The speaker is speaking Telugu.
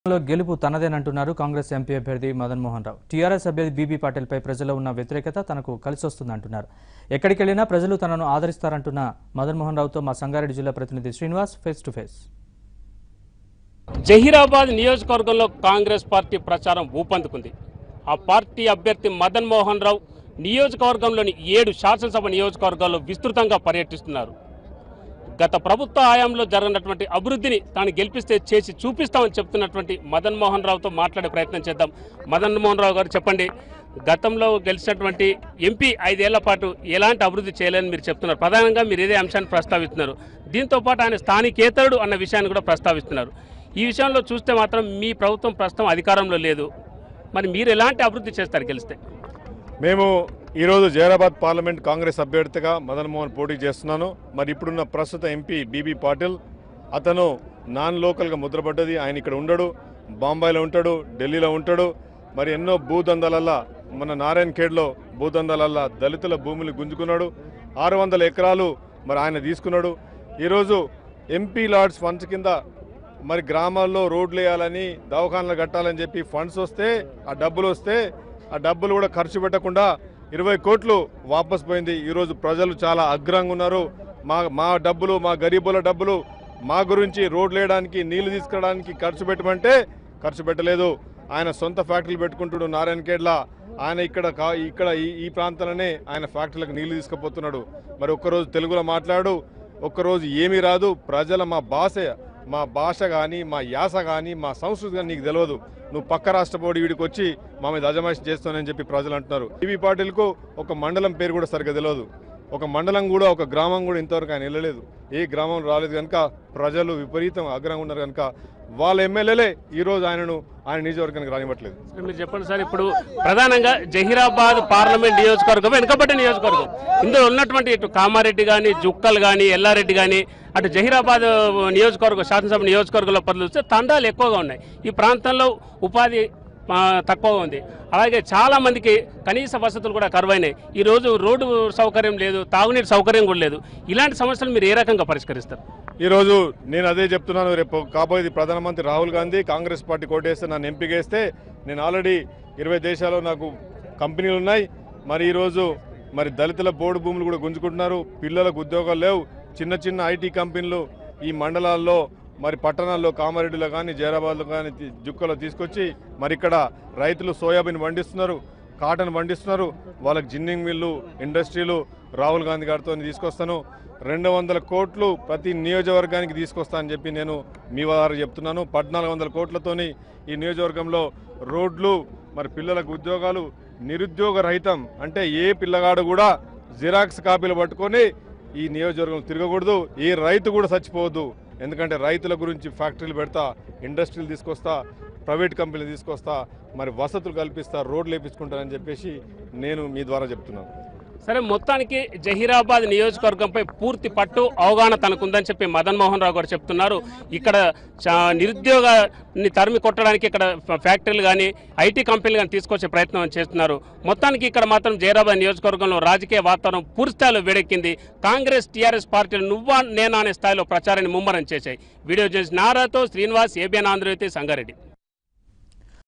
లో గెలుపు తనదేనంటున్నారు కాంగ్రెస్ ఎంపీ అభ్యర్థి మదన్ మోహన్ రావు టీఆర్ఎస్ అభ్యర్థి బీబీ పాటిల్పై ప్రజల్లో ఉన్న వ్యతిరేకత తనకు కలిసొస్తుందంటున్నారు ఎక్కడికి వెళ్లినా ప్రజలు తనను ఆదరిస్తారంటున్న మదన్ మోహన్ రావుతో మా సంగారెడ్డి జిల్లా ప్రతినిధి Srinivas face to face Zaheerabad నియోజకవర్గంలో కాంగ్రెస్ పార్టీ ప్రచారం ఊపందుకుంది ఆ పార్టీ అభ్యర్థి మదన్ మోహన్ రావు నియోజకవర్గంలోని ఏడు శాసనసభ నియోజకవర్గాల్లో విస్తృతంగా పర్యటిస్తున్నారు గత ప్రభుత్వ హయాంలో జరిగినటువంటి అభివృద్ధిని తాను గెలిపిస్తే చేసి చూపిస్తామని చెప్తున్నటువంటి మదన్ మోహన్ రావుతో మాట్లాడే ప్రయత్నం చేద్దాం మదన్ మోహన్ రావు గారు చెప్పండి గతంలో గెలిచినటువంటి ఎంపీ ఐదేళ్ల పాటు ఎలాంటి అభివృద్ధి చేయలేని మీరు చెప్తున్నారు ప్రధానంగా మీరు ఇదే అంశాన్ని ప్రస్తావిస్తున్నారు దీంతో పాటు ఆయన స్థానికేతరుడు అన్న విషయాన్ని కూడా ప్రస్తావిస్తున్నారు ఈ విషయంలో చూస్తే మాత్రం మీ ప్రభుత్వం ప్రస్తుతం అధికారంలో లేదు మరి మీరు ఎలాంటి అభివృద్ధి చేస్తారు గెలిస్తే మేము ఈరోజు జైరాబాద్ పార్లమెంట్ కాంగ్రెస్ అభ్యర్థిగా మదన్ మోహన్ పోటీ చేస్తున్నాను మరి ఇప్పుడున్న ప్రస్తుత ఎంపీ బీబీ పాటిల్ అతను నాన్ లోకల్గా ముద్రపడ్డది ఆయన ఇక్కడ ఉండడు బాంబాయిలో ఉంటాడు ఢిల్లీలో ఉంటాడు మరి ఎన్నో భూదందాలల్లా మన నారాయణ్ ఖేడ్లో భూదందాలల్లా దళితుల భూములు గుంజుకున్నాడు ఆరు వందల ఎకరాలు మరి ఆయన తీసుకున్నాడు ఈరోజు ఎంపీ లార్డ్స్ ఫండ్స్ కింద మరి గ్రామాల్లో రోడ్లు వేయాలని దవాఖానలు కట్టాలని చెప్పి ఫండ్స్ వస్తే ఆ డబ్బులు వస్తే ఆ డబ్బులు కూడా ఖర్చు పెట్టకుండా ఇరవై కోట్లు వాపస్ పోయింది ఈరోజు ప్రజలు చాలా అగ్రంగా ఉన్నారు మా మా డబ్బులు మా గరీబుల డబ్బులు మా గురించి రోడ్లు వేయడానికి నీళ్లు తీసుకురావడానికి ఖర్చు పెట్టమంటే ఖర్చు పెట్టలేదు ఆయన సొంత ఫ్యాక్టరీలు పెట్టుకుంటుడు నారాయణ ఖేడ్లా ఆయన ఇక్కడ కా- ఇక్కడ ఈ ఈ ప్రాంతంలోనే ఆయన ఫ్యాక్టరీలకు నీళ్లు తీసుకుపోతున్నాడు మరి ఒక్కరోజు తెలుగులో మాట్లాడు ఒక్కరోజు ఏమీ రాదు ప్రజల మా భాష మా భాష కానీ మా యాస కానీ మా సంస్కృతి కానీ నీకు తెలియదు నువ్వు పక్క రాష్ట్ర బోర్డు వీడికి వచ్చి మా మీద అజమాయిషి చేస్తానని చెప్పి ప్రజలు అంటున్నారు టీవీ పార్టీలకు ఒక మండలం పేరు కూడా సరిగ్గా తెలియదు ఒక మండలం కూడా ఒక గ్రామం కూడా ఇంతవరకు ఆయన వెళ్ళలేదు ఏ గ్రామం రాలేదు కనుక ప్రజలు విపరీతం అగ్రంగా ఉన్నారు కనుక వాళ్ళ ఎమ్మెల్యేలే ఈరోజు ఆయనను ఆయన నియోజకవర్గానికి రానివ్వట్లేదు సార్ మీరు చెప్పండి సార్ ఇప్పుడు ప్రధానంగా జహీరాబాద్ పార్లమెంట్ నియోజకవర్గం వెనుకబడ్డ నియోజకవర్గం ఇందులో ఉన్నటువంటి ఇటు కామారెడ్డి కానీ జుక్కల్ కానీ ఎల్లారెడ్డి కానీ అటు జహీరాబాద్ నియోజకవర్గం శాసనసభ నియోజకవర్గంలో పరిధులు చూస్తే తండాలు ఎక్కువగా ఉన్నాయి ఈ ప్రాంతంలో ఉపాధి ఆ, తక్కువగా ఉంది అలాగే చాలా మందికి కనీస వసతులు కూడా కరువైనాయి ఈ రోజు రోడ్డు సౌకర్యం లేదు తాగునీటి సౌకర్యం కూడా లేదు ఇలాంటి సమస్యలు మీరు ఏ రకంగా పరిష్కరిస్తారు ఈరోజు నేను అదే చెప్తున్నాను రేపు కాబోయేది ప్రధానమంత్రి రాహుల్ గాంధీ కాంగ్రెస్ పార్టీ కోటేస్తే నన్ను ఎంపిక వేస్తే నేను ఆల్రెడీ ఇరవై దేశాల్లో నాకు కంపెనీలు ఉన్నాయి మరి ఈరోజు మరి దళితుల బోర్డు భూములు కూడా గుంజుకుంటున్నారు పిల్లలకు ఉద్యోగాలు లేవు చిన్న చిన్న ఐటీ కంపెనీలు ఈ మండలాల్లో మరి పట్టణాల్లో కామారెడ్డిలో కానీ జైరాబాద్లో కానీ తీ- జుక్కలో తీసుకొచ్చి మరి ఇక్కడ రైతులు సోయాబీన్ పండిస్తున్నారు కాటన్ పండిస్తున్నారు వాళ్ళకి జిన్నింగ్ మిల్లు ఇండస్ట్రీలు రాహుల్ గాంధీ గారితో తీసుకొస్తాను రెండు వందల కోట్లు ప్రతి నియోజకవర్గానికి తీసుకొస్తా అని చెప్పి నేను మీ వారు చెప్తున్నాను పద్నాలుగు వందల కోట్లతోని ఈ నియోజకవర్గంలో రోడ్లు మరి పిల్లలకు ఉద్యోగాలు నిరుద్యోగ రహితం అంటే ఏ పిల్లగాడు కూడా జిరాక్స్ కాపీలు పట్టుకొని ఈ నియోజకవర్గంలో తిరగకూడదు ఏ రైతు కూడా చచ్చిపోవద్దు ఎందుకంటే రైతుల గురించి ఫ్యాక్టరీలు పెడతా ఇండస్ట్రీలు తీసుకొస్తా ప్రైవేట్ కంపెనీలు తీసుకొస్తా మరి వసతులు కల్పిస్తా రోడ్లు వేపించుకుంటానని చెప్పేసి నేను మీ ద్వారా చెప్తున్నాను సరే మొత్తానికి జహీరాబాద్ నియోజకవర్గంపై పూర్తి పట్టు అవగాహన తనకుందని చెప్పి మదన్ మోహన్ రావు గారు చెప్తున్నారు ఇక్కడ చా- నిరుద్యోగాన్ని తరిమి కొట్టడానికి ఇక్కడ ఫ- ఫ్యాక్టరీలు కానీ ఐటీ కంపెనీలు కానీ తీసుకొచ్చే ప్రయత్నం చేస్తున్నారు మొత్తానికి ఇక్కడ మాత్రం జహీరాబాద్ నియోజకవర్గంలో రాజకీయ వాతావరణం పూర్తి స్థాయిలో వేడెక్కింది కాంగ్రెస్ టీఆర్ఎస్ పార్టీలు నువ్వా నేనా అనే స్థాయిలో ప్రచారాన్ని ముమ్మరం చేశాయి వీడియో జర్నలిస్ట్ నారాతో శ్రీనివాస్ ఏబిఎన్ ఆంధ్రజ్యోతి సంగారెడ్డి